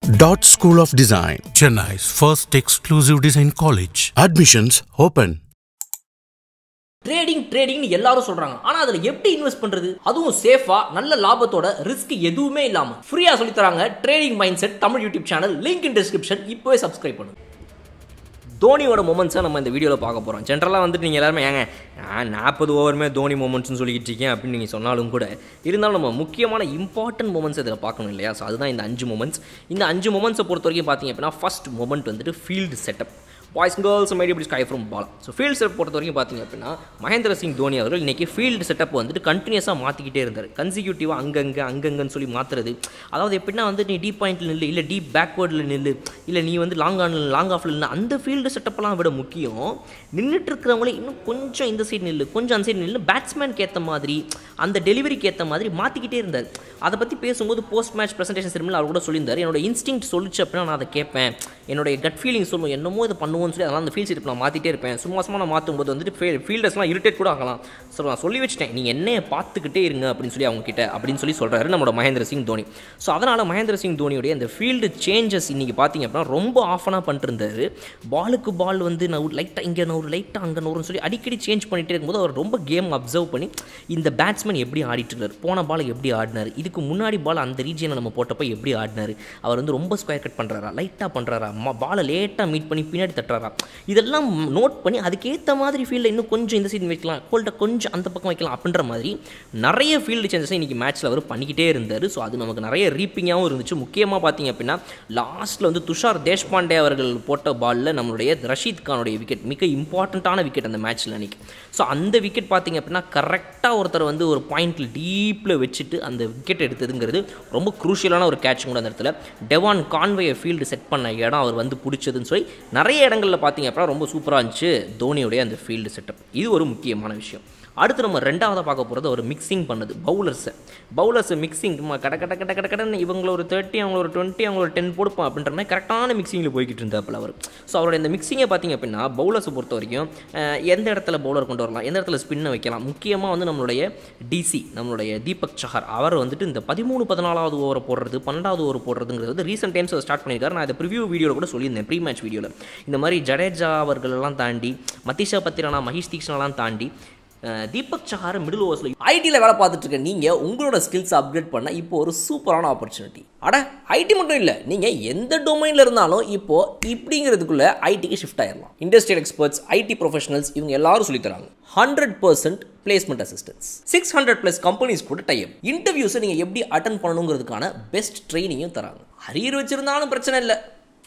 Dot School of Design. Chennai's first exclusive design college. Admissions open. Trading ட்ரேடிங்னு எல்லாரும் சொல்றாங்க ஆனா அதுல எப்படி இன்வெஸ்ட் பண்றது அதுவும் சேஃபா நல்ல லாபத்தோட ரிஸ்க் எதுவுமே இல்லாம ஃப்ரீயா சொல்லி தராங்க trading mind set Tamil YouTube channel link in description இப்போவே சப்ஸ்கிரைப் பண்ணுங்க தோனியோட மூமெண்ட்ஸை நம்ம இந்த வீடியோவில் பார்க்க போகிறோம் ஜென்ரலாக வந்துட்டு நீங்கள் எல்லாருமே ஏங்க நான் நாற்பது ஓவருமே தோனி மூமெண்ட்ஸ்னு சொல்லிக்கிட்டு இருக்கேன் அப்படின்னு நீங்கள் சொன்னாலும் கூட இருந்தாலும் நம்ம முக்கியமான இம்பார்ட்டன்ட் மூமெண்ட்ஸ் இதில் பார்க்கணும் இல்லையா ஸோ அதுதான் இந்த அஞ்சு மூமெண்ட்ஸ் இந்த அஞ்சு மூமெண்ட்ஸை பொறுத்த வரைக்கும் பார்த்தீங்க அப்படின்னா ஃபர்ஸ்ட் மூமெண்ட் வந்துட்டு ஃபீல்டு செட்டப் பாய்ஸ் கேர்ள்ஸ் மைடி இப்படி sky from ball so field setup பொறுத்த வரைக்கும் பார்த்தீங்க அப்படின்னா மகேந்திர சிங் தோனி அவர்கள் இன்றைக்கி ஃபீல்டு செட்டப் வந்துட்டு கண்டினியூஸாக மாற்றிக்கிட்டே இருந்தார் கன்சிக்யூட்டிவாக அங்கங்கே அங்கங்கன்னு சொல்லி மாற்றுறது அதாவது எப்படின்னா வந்து நீ டீப் பாயிண்ட்டில் நில்லு இல்லை டீப் பேக்வேர்டில் நில்லு இல்லை நீ வந்து லாங் ஆன் லாங் ஆஃபில் நில்லு அந்த ஃபீல்டு செட்டப்லாம் விட முக்கியம் நின்றுட்டு இருக்கிறவங்களே இன்னும் கொஞ்சம் இந்த சைடு நில்லு கொஞ்சம் அந்த சைடு நில்லு பேட்ஸ்மேனுக்கு ஏற்ற மாதிரி அந்த டெலிவரிக்கு ஏற்ற மாதிரி மாற்றிக்கிட்டே இருந்தார் அதை பற்றி பேசும்போது போஸ்ட் மேட்ச் ப்ரெசன்டேஷன் செரிமில் அவர் கூட சொல்லியிருந்தார் என்னோட இன்ஸ்டிங் சொல்லிச்சு அப்படின்னா நான் அதை கேட்பேன் என்னுடைய கட் ஃபீலிங் சொல்லும் என்னமோ இதை பண்ணுவோம்னு சொல்லி அதெல்லாம் அந்த ஃபீல் செட்டப் நான் மாற்றிட்டே இருப்பேன் சும்மா சும்மா நான் மாற்றும் போது வந்துட்டு ஃபீ ஃபீல்டர்ஸ்லாம் இரிட்டேட் கூட ஆகலாம் ஸோ நான் சொல்லி வச்சிட்டேன் நீங்கள் என்னைய பார்த்துக்கிட்டே இருங்க அப்படின்னு சொல்லி அவங்க கிட்ட அப்படின்னு சொல்லி சொல்கிறாரு நம்மளோட மகேந்திர சிங் தோனி ஸோ அதனால் மகேந்திர சிங் தோனியுடைய அந்த ஃபீல்டு சேஞ்சஸ் இன்றைக்கி பார்த்தீங்க அப்படின்னா ரொம்ப ஆஃபனாக பண்ணிட்டு இருந்தார் பாலுக்கு பால் வந்து நான் ஒரு லைட்டாக இங்கே நான் ஒரு லைட்டாக அங்கே நூறுன்னு சொல்லி அடிக்கடி சேஞ்ச் பண்ணிகிட்டே இருக்கும்போது அவர் ரொம்ப கேம் அப்சர்வ் பண்ணி இந்த பேட்ஸ்மேன் எப்படி ஆடிட்டு இருந்தார் போன பால் எப்படி ஆடினார் இதுக்கு முன்னாடி பால் அந்த ரீஜியனை நம்ம போட்டப்போ எப்படி ஆடினார் அவர் வந்து ரொம்ப ஸ்கொயர் கட் பண்ணுறாரா லைட்டாக பண்ணுறாரா பாலை லேட்டாக மீட் பண்ணி பின்னாடி தட்டுறாரா இதெல்லாம் நோட் பண்ணி அதுக்கேற்ற மாதிரி ஃபீல்டில் இன்னும் கொஞ்சம் இந்த சைடு வைக்கலாம் ஹோல்டை கொஞ்சம் அந்த பக்கம் வைக்கலாம் அப்படின்ற மாதிரி நிறைய ஃபீல்டு சேஞ்சஸ் இன்றைக்கி மேட்ச்சில் அவர் பண்ணிக்கிட்டே இருந்தார் ஸோ அது நமக்கு நிறைய ரீப்பிங்காகவும் இருந்துச்சு முக்கியமாக பார்த்தீங்க அப்படின்னா லாஸ்ட்டில் வந்து துஷார் தேஷ்பாண்டே அவர்கள் போட்ட பாலில் நம்மளுடைய ரஷீத் கானுடைய விக்கெட் மிக இம்பார்ட்டண்ட்டான விக்கெட் அந்த மேட்ச்சில் அன்றைக்கி ஸோ அந்த விக்கெட் பார்த்தீங்க அப்படின்னா கரெக்டாக ஒருத்தர் வந்து ஒரு பாயிண்டில் டீப்பில் வச்சுட்டு அந்த விக்கெட் எடுத்ததுங்கிறது ரொம்ப குரூஷியலான ஒரு கேட்ச் கூட அந்த இடத்துல டெவான் கான்வேயை ஃபீல்டு செட் பண்ண இடம் அவர் வந்து பிடிச்சதுன்னு சொல்லி நிறைய இடங்களில் பார்த்தீங்க அப்படின்னா ரொம்ப சூப்பராக இருந்துச்சு தோனியுடைய அந்த ஃபீல்டு செட்டப் இது ஒரு முக்கியமான விஷயம் அடுத்து நம்ம ரெண்டாவதாக பார்க்க போகிறது ஒரு மிக்சிங் பண்ணுது பவுலர்ஸை பவுலர்ஸை மிக்சிங் கட கட கட கட கடன்னு இவங்கள ஒரு தேர்ட்டி அவங்கள ஒரு டுவெண்ட்டி அவங்கள ஒரு டென் கொடுப்போம் அப்படின்ற மாதிரி கரெக்டான மிக்சிங்கில் போய்கிட்டு இருந்தாப்பில் அவர் ஸோ அவரோட இந்த மிக்சிங்கை பார்த்தீங்க அப்படின்னா பவுலர்ஸை பொறுத்த வரைக்கும் அஹ், எந்த இடத்துல பவுலர் கொண்டு வரலாம் எந்த இடத்துல ஸ்பின்னை வைக்கலாம் முக்கியமாக வந்து நம்மளுடைய டிசி நம்மளுடைய தீபக் சஹர் அவர் வந்துட்டு இந்த பதிமூணு பதினாலாவது ஓவரை போடுறது பன்னெண்டாவது ஓவர் போடுறதுங்கிறது வந்து ரீசெண்ட் டைம்ஸ் ஸ்டார்ட் பண்ணியிருக்காரு நான் இதை ப்ரிவியூ வீடியோவில் கூட சொல்லியிருந்தேன் ப்ரீ மேட்ச் வீடியோவில் இந்த மாதிரி ஜடேஜா அவர்களெல்லாம் தாண்டி மத்திஷா பத்திரனா மஹேஷ் தீக்ஷனெல்லாம் தாண்டி அஹ் தீபக் சஹார் மிடில் ஓவர்ஸில் ஐடியில் வேலை பார்த்துட்டு இருக்க நீங்கள் உங்களோட ஸ்கில்ஸ் அப்கிரேட் பண்ண இப்போ ஒரு சூப்பரான ஆப்பர்ச்சுனிட்டி அட ஐடி மட்டும் இல்லை நீங்கள் எந்த டொமைனில் இருந்தாலும் இப்போ இப்படிங்கிறதுக்குள்ள ஐடிக்கு ஷிஃப்ட் ஆயிடலாம் இண்டஸ்ட்ரியல் எக்ஸ்பர்ட்ஸ் ஐடி ப்ரொஃபஷனல்ஸ் இவங்க எல்லாரும் சொல்லித் தராங்க hundred percent placement assistance six hundred plus companies கூட டைப் இன்டர்வியூஸை நீங்கள் எப்படி அட்டன் பண்ணணுங்கிறதுக்கான பெஸ்ட் ட்ரைனிங்கும் தராங்க அரியர் வச்சிருந்தாலும் பிரச்சனை இல்லை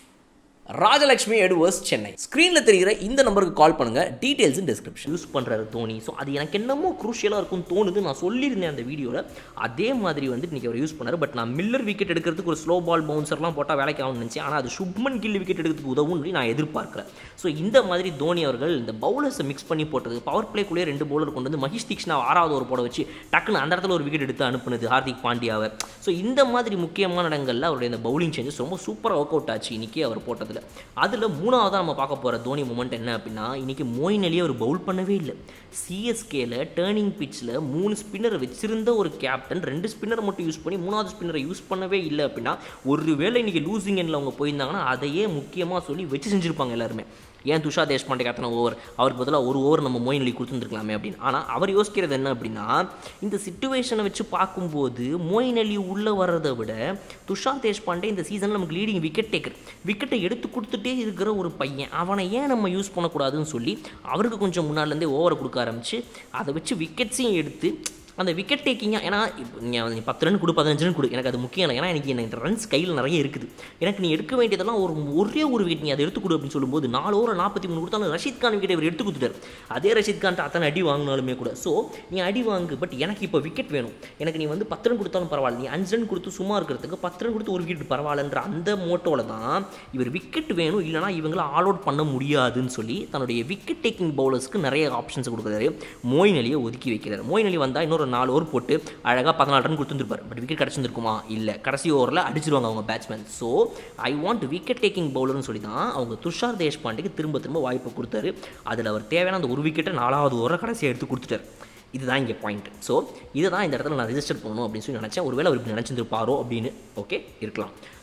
ராஜலக்ஷ்மி எட்வர்ஸ் சென்னை ஸ்க்ரீனில் தெரிகிற இந்த நம்பருக்கு கால் பண்ணுங்க டீடைல்ஸ் இன் டிஸ்கிரிப்ஷன் யூஸ் பண்ணுறாரு தோனி ஸோ அது எனக்கு என்னமோ குரூஷியலாக இருக்கும் தோணுது நான் சொல்லியிருந்தேன் அந்த வீடியோவில் அதே மாதிரி வந்து இன்றைக்கி அவர் யூஸ் பண்ணார் பட் நான் மில்லர் விக்கெட் எடுக்கிறதுக்கு ஒரு ஸ்லோ பால் பவுன்சர்லாம் போட்டால் வேலைக்கு ஆகும்னு நினச்சேன் ஆனால் அது சுப்மன் கில் விக்கெட் எடுக்கிறதுக்கு உதவும் சொல்லி நான் எதிர்பார்க்கல ஸோ இந்த மாதிரி தோனி அவர்கள் இந்த பவுலர்ஸை மிக்ஸ் பண்ணி போட்டது பவர் பிளேக்குள்ளேயே ரெண்டு பவுலர் கொண்டு வந்து மஹிஷ் தீக்ஷ்ணா ஆறாவது ஒரு போட வச்சு டக்குன்னு அந்த இடத்துல ஒரு விக்கெட் எடுத்து அனுப்புனது ஹார்திக் பாண்டியாவை ஸோ இந்த மாதிரி முக்கியமான இடங்களில் அவருடைய இந்த பவுலிங் சேஞ்சஸ் ரொம்ப சூப்பராக ஒர்க் அவுட் ஆச்சு இன்றைக்கி அவர் போட்டதில் அதில் மூணாவதாக நம்ம பார்க்க போகிற தோனி மூமெண்ட் என்ன அப்படின்னா இன்றைக்கி மோயின் அலியை அவர் பவுல் பண்ணவே இல்லை சிஎஸ்கேல டேர்னிங் பிச்சில் மூணு ஸ்பின்னரை வச்சிருந்த ஒரு கேப்டன் ரெண்டு ஸ்பின்னரை மட்டும் யூஸ் பண்ணி மூணாவது ஸ்பின்னரை யூஸ் பண்ணவே இல்லை அப்படின்னா ஒரு வேளை இன்றைக்கி லூசிங் எண்ணில் அவங்க போயிருந்தாங்கன்னா அதையே முக்கியமாக சொல்லி வச்சு செஞ்சுருப்பாங்க எல்லாருமே ஏன் துஷா தேஷ்பாண்டே அத்தனை ஓவர் அவருக்கு பதிலாக ஒரு ஓவர் நம்ம மோயின் அலி கொடுத்துருந்துருக்கலாமே அப்படின்னு ஆனால் அவர் யோசிக்கிறது என்ன அப்படின்னா இந்த சுச்சுவேஷனை வச்சு பார்க்கும்போது மோயின் அலி உள்ளே வர்றதை விட துஷார் தேஷ்பாண்டே இந்த சீசனில் நமக்கு லீடிங் விக்கெட் டேக்கர் விக்கெட்டை எடுத்து கொடுத்துட்டே இருக்கிற ஒரு பையன் அவனை ஏன் நம்ம யூஸ் பண்ணக்கூடாதுன்னு சொல்லி அவருக்கு கொஞ்சம் முன்னாடிலேருந்தே ஓவரை கொடுக்க ஆரம்பிச்சு அதை வச்சு விக்கெட்ஸையும் எடுத்து அந்த விக்கெட் டேக்கிங்காக ஏன்னா இப்போ நீங்கள் நீ பத்து ரன் கொடு பதினஞ்சு ரன் கொடு எனக்கு அது முக்கியம் இல்லை ஏன்னா எனக்கு எனக்கு ரன்ஸ் கையில் நிறைய இருக்குது எனக்கு நீ எடுக்க வேண்டியதெல்லாம் ஒரு ஒரே ஒரு விக்கெட் நீ அதை எடுத்து கொடு அப்படின்னு சொல்லும்போது நாலு ஓவர் நாற்பத்தி மூணு கொடுத்தாலும் ரஷீத் கான் விக்கெட் இவர் எடுத்து கொடுத்துட்டார் அதே ரஷீத் கான்ட்டு அத்தனை அடி வாங்கினாலுமே கூட ஸோ நீ அடி வாங்கு பட் எனக்கு இப்போ விக்கெட் வேணும் எனக்கு நீ வந்து பத்து ரன் கொடுத்தாலும் பரவாயில்ல நீ அஞ்சு ரன் கொடுத்து சும்மா இருக்கிறதுக்கு பத்து ரன் கொடுத்து ஒரு விக்கெட் பரவாயில்லன்ற அந்த மோட்டோவில் தான் இவர் விக்கெட் வேணும் இல்லைனா இவங்களை ஆல் அவுட் பண்ண முடியாதுன்னு சொல்லி தன்னுடைய விக்கெட் டேக்கிங் பவுலர்ஸ்க்கு நிறைய ஆப்ஷன்ஸ் கொடுக்குறாரு மோயின் அலியை ஒதுக்கி வைக்கிறார் மோயின் அலி வந்தால் இன்னொரு நாலு ஓவர் போட்டு அழகாக பதினாலு ரன் கொடுத்துருப்பார் பட் விக்கெட் கிடச்சிருந்துருக்குமா இல்லை கடைசி ஓவரில் அடிச்சிருவாங்க அவங்க batsman so I want wicket taking பவுலர்னு சொல்லி தான் அவங்க துஷார் தேஷ்பாண்டேக்கு திரும்ப திரும்ப வாய்ப்பு கொடுத்தாரு அதில் அவர் தேவையான அந்த ஒரு விக்கெட்டை நாலாவது ஓவரில் கடைசியாக எடுத்து கொடுத்துட்டார் இதுதான் இங்கே பாயிண்ட் ஸோ இதை தான் இந்த இடத்துல நான் ரெஜிஸ்டர் பண்ணணும் அப்படின்னு சொல்லி நினச்சேன் ஒருவேளை அவர் இப்படி நினச்சிருப்பாரோ அப்படின்னு ஓகே இருக்கலாம்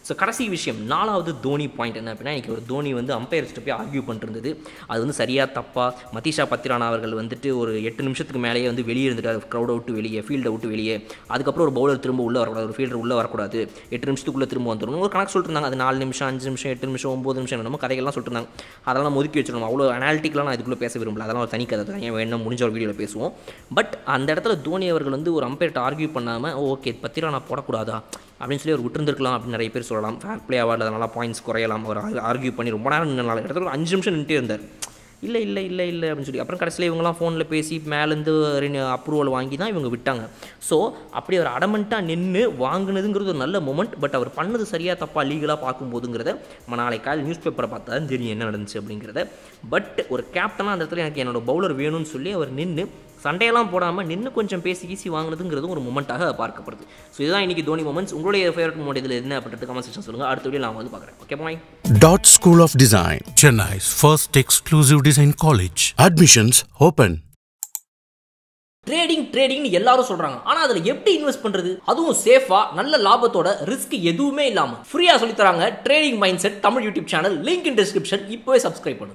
ஸோ கடைசி விஷயம் நாலாவது தோனி பாயிண்ட் என்ன அப்படின்னா இன்னைக்கு ஒரு தோனி வந்து அம்பையர் வச்சுட்டு போய் ஆர்கியூ பண்ணிருந்தது அது வந்து சரியாக தப்பா மதிஷா பத்திரானா அவர்கள் வந்துட்டு ஒரு எட்டு நிமிஷத்துக்கு மேலேயே வந்து வெளியே இருந்துட்டார் க்ரௌடை விட்டு வெளியே ஃபீல்டை விட்டு வெளியே அதுக்கப்புறம் ஒரு பவுலர் திரும்ப உள்ளே வரக்கூடாது ஒரு ஃபீல்டர் உள்ளே வரக்கூடாது எட்டு நிமிஷத்துக்குள்ளே திரும்ப வந்துடணும் ஒரு கணக்கு சொல்லிட்டு இருந்தாங்க அது நாலு நிமிஷம் அஞ்சு நிமிஷம் எட்டு நிமிஷம் ஒம்பது நிமிஷம் நம்ம கதைகள்லாம் சொல்லிட்டு இருந்தாங்க அதெல்லாம் நம்ம ஒதுக்கி வச்சிடணும் அவ்வளோ அனாலிட்டிக்கெலாம் நான் இதுக்குள்ளே பேச விரும்பல அதெல்லாம் ஒரு தனி கதை தான் ஏன் வேணும் முடிஞ்ச ஒரு வீடியோவில் பேசுவோம் பட் அந்த இடத்துல தோனி அவர்கள் வந்து ஒரு அம்பையர்கிட்ட ஆர்கியூ பண்ணாமல் ஓகே பத்திரானா போடக்கூடாதா அப்படின்னு சொல்லி அவர் விட்டுருந்துருக்கலாம் அப்படின்னு நிறைய பேர் சொல்லலாம் ஃபேர் பிளே அவார்டு அதனால் பாயிண்ட்ஸ் குறையலாம் அவர் ஆர்கியூ பண்ணி ரொம்ப நேரம் நின்று இடத்துல ஒரு அஞ்சு நிமிஷம் நின்றுட்டே இருந்தார் இல்லை இல்லை இல்லை இல்லை அப்படின்னு சொல்லி அப்புறம் கடைசியில் இவங்கலாம் ஃபோனில் பேசி மேலேருந்து அப்ரூவல் வாங்கி தான் இவங்க விட்டாங்க ஸோ அப்படி அவர் அடமெண்ட்டாக நின்று வாங்கினதுங்கிறது ஒரு நல்ல மூமெண்ட் பட் அவர் பண்ணது சரியாக தப்பாக லீகலாக பார்க்கும்போதுங்கிறத நம்ம நாளை காலையில் நியூஸ் பேப்பரை பார்த்தா தான் தெரியும் என்ன நடந்துச்சு அப்படிங்கிறத பட் ஒரு கேப்டனாக அந்த இடத்துல எனக்கு என்னோட பவுலர் வேணும்னு சொல்லி அவர் நின்று சண்டையெல்லாம் போடாமல் நின்று கொஞ்சம் பேசி ஈசி வாங்கினதுங்கிறதும் ஒரு மூமெண்ட்டாக பார்க்கப்படுது ஸோ இதுதான் இன்றைக்கி தோனி மூமெண்ட்ஸ் உங்களுடைய ஃபேவரட் மூமெண்ட் இதில் என்ன அப்படின்றது கமெண்ட் செக்ஷன் சொல்லுங்கள் அடுத்த வீடியோ நான் வந்து பார்க்குறேன் okay bye Dot School of Design. Chennai's first exclusive design college. Admissions open. Trading ட்ரேடிங்னு எல்லாரும் சொல்றாங்க ஆனா அதுல எப்படி இன்வெஸ்ட் பண்றது அதுவும் சேஃபா நல்ல லாபத்தோட ரிஸ்க் எதுவுமே இல்லாம ஃப்ரீயா சொல்லி தராங்க trading mind set Tamil YouTube channel link in description இப்போவே சப்ஸ்கிரைப் பண்ணுங்க